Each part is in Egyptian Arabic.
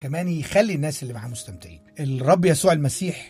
كمان يخلي الناس اللي معاه مستمتعين الرب يسوع المسيح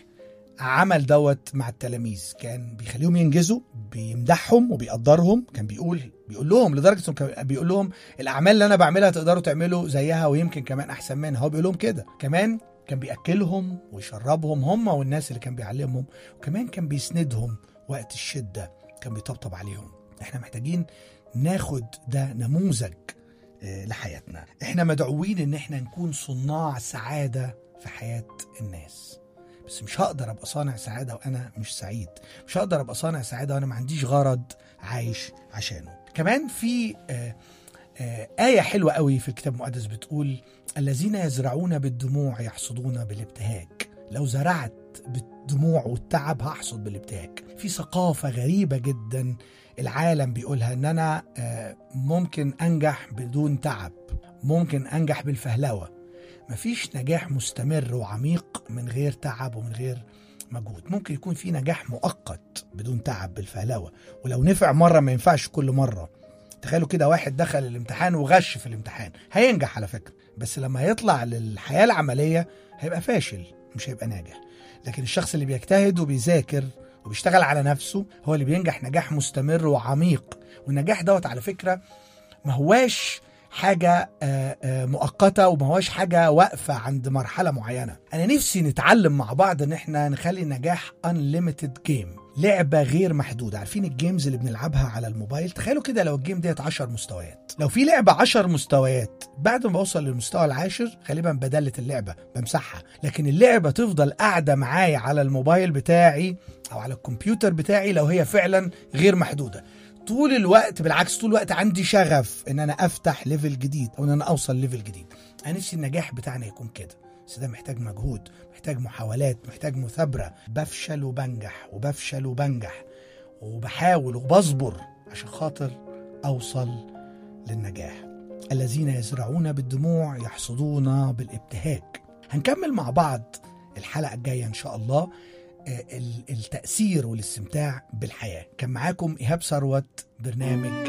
عمل دوت مع التلاميذ كان بيخليهم ينجزوا بيمدحهم وبيقدرهم كان بيقول بيقول لهم لدرجه انه كان بيقول لهم الاعمال اللي انا بعملها تقدروا تعملوا زيها ويمكن كمان احسن منها هو بيقول لهم كده كمان كان بياكلهم ويشربهم هم والناس اللي كان بيعلمهم وكمان كان بيسندهم وقت الشده كان بيطبطب عليهم احنا محتاجين ناخد ده نموذج آه، لحياتنا احنا مدعوين ان احنا نكون صناع سعاده في حياه الناس بس مش هقدر ابقى صانع سعاده وانا مش سعيد مش هقدر ابقى صانع سعاده وانا ما عنديش غرض عايش عشانه كمان في آه آه آية حلوة قوي في الكتاب المقدس بتقول الذين يزرعون بالدموع يحصدون بالابتهاج لو زرعت بالدموع والتعب هحصد بالابتهاج في ثقافة غريبة جدا العالم بيقولها ان انا آه، ممكن انجح بدون تعب ممكن انجح بالفهلوه مفيش نجاح مستمر وعميق من غير تعب ومن غير مجهود ممكن يكون في نجاح مؤقت بدون تعب بالفهلوه ولو نفع مره ما ينفعش كل مره تخيلوا كده واحد دخل الامتحان وغش في الامتحان هينجح على فكره بس لما هيطلع للحياه العمليه هيبقى فاشل مش هيبقى ناجح لكن الشخص اللي بيجتهد وبيذاكر وبيشتغل على نفسه هو اللي بينجح نجاح مستمر وعميق والنجاح دوت على فكره ما هواش حاجة آه، آه، مؤقتة وما هواش حاجة واقفة عند مرحلة معينة أنا نفسي نتعلم مع بعض إن إحنا نخلي النجاح unlimited game لعبة غير محدودة عارفين الجيمز اللي بنلعبها على الموبايل تخيلوا كده لو الجيم ديت 10 مستويات لو في لعبة 10 مستويات بعد ما بوصل للمستوى العاشر غالبا بدلت اللعبة بمسحها لكن اللعبة تفضل قاعدة معايا على الموبايل بتاعي أو على الكمبيوتر بتاعي لو هي فعلا غير محدودة طول الوقت بالعكس طول الوقت عندي شغف ان انا افتح ليفل جديد او ان انا اوصل ليفل جديد انا نفسي النجاح بتاعنا يكون كده بس ده محتاج مجهود محتاج محاولات محتاج مثابرة بفشل وبنجح وبفشل وبنجح وبحاول وبصبر عشان خاطر اوصل للنجاح الذين يزرعون بالدموع يحصدون بالابتهاج هنكمل مع بعض الحلقة الجاية ان شاء الله آه، ال- التأثير والاستمتاع بالحياة كان معاكم إيهاب ثروت برنامج